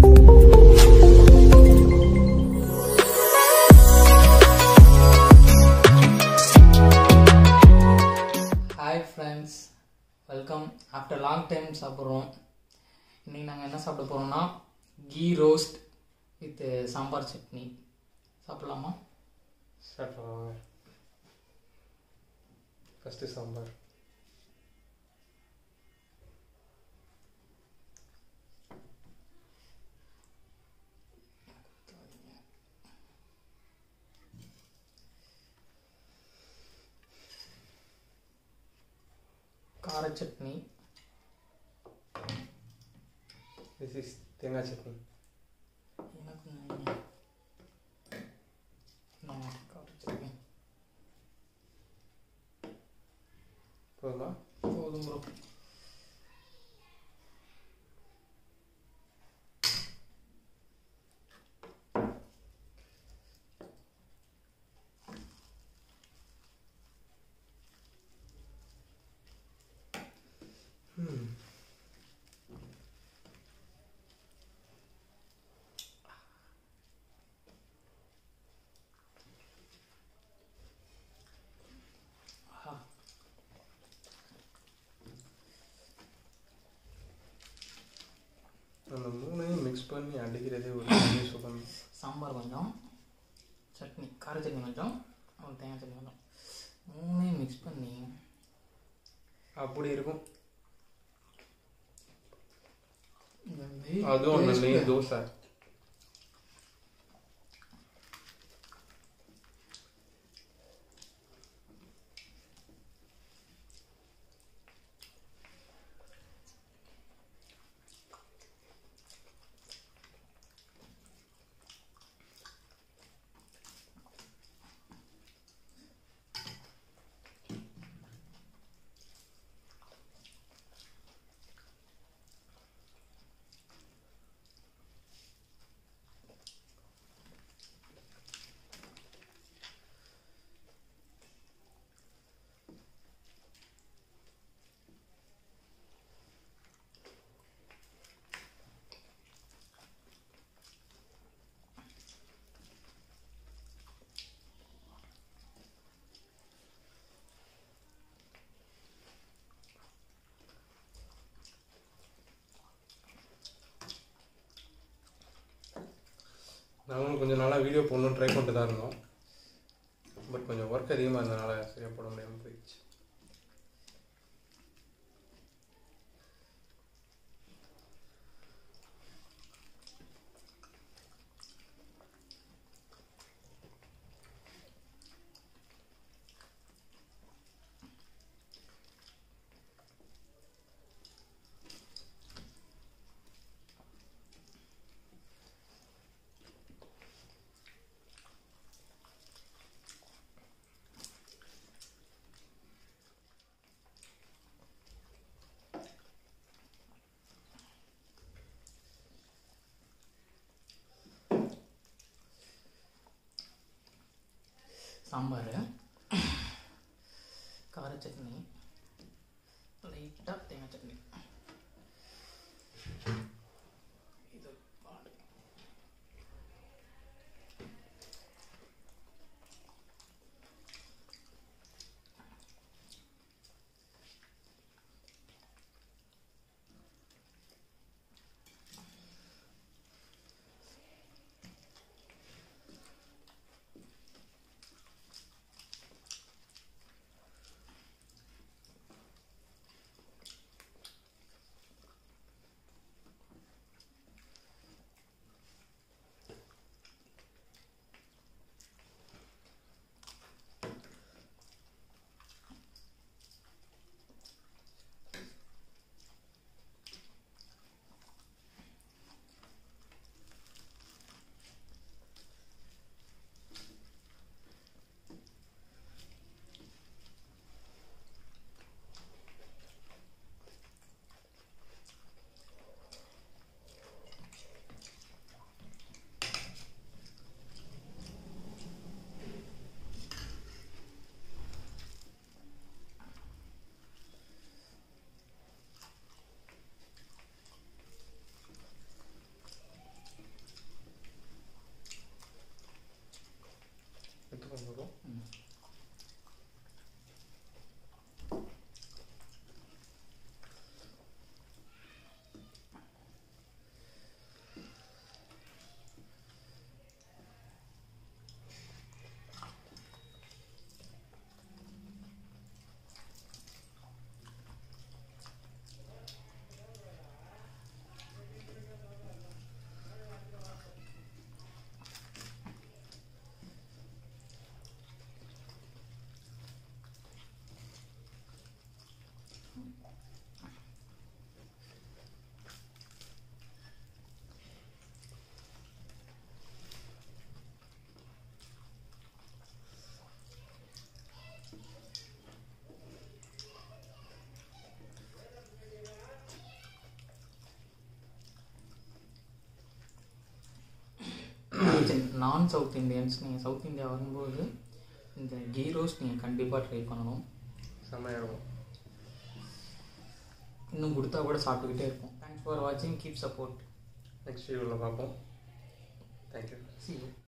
Hi friends welcome after long time சாப்பிட்றோம் இன்றைக்கி நாங்கள் என்ன சாப்பிட போகிறோம்னா கீ ரோஸ்ட் வித் சாம்பார் சட்னி சாப்பிட்லாமா ஸ்டார்ட் பண்ணுவாங்க ஃபஸ்ட்டு சாம்பார் கார சட்னி திஸ் இஸ் தேங்காய் சட்னி எனக்கு நான் கார சட்னி போதுமா போதும் ப்ரோ அந்த மூணையும் மிக்ஸ் பண்ணி அடிக்கிறதே ஒரு தனி சுகம் சாம்பார் கொஞ்சம் சட்னி கார சட்னி கொஞ்சம் அப்புறம் தேங்காய் சட்னி கொஞ்சம் மூணையும் மிக்ஸ் பண்ணி அப்படி இருக்கும் இந்த நெய் அதுவும் அந்த taste- நெய் தோசை நாங்களும் கொஞ்சம் நாளாக வீடியோ போடணும்னு ட்ரை பண்ணிட்டு தான் இருந்தோம் பட் கொஞ்சம் ஒர்க் அதிகமாக இருந்தனால சரியாக போட முடியாமல் போயிடுச்சு சாம்பார் கார சட்னி லைட்டாக தேங்காய் சட்னி இது பாடு. நான் சவுத் இந்தியன்ஸ் நீங்கள் சவுத் இந்தியா வரும்போது இந்த கீ ரோஸ்ட் நீங்கள் கண்டிப்பாக ட்ரை பண்ணணும் செம்மையாக இருக்கும் இன்னும் கொடுத்தா கூட சாப்பிட்டுக்கிட்டே இருப்போம் தேங்க்ஸ் ஃபார் வாட்சிங் கீப் சப்போர்ட் நெக்ஸ்ட் வீடியோவில் பார்ப்போம் தேங்க்யூ see you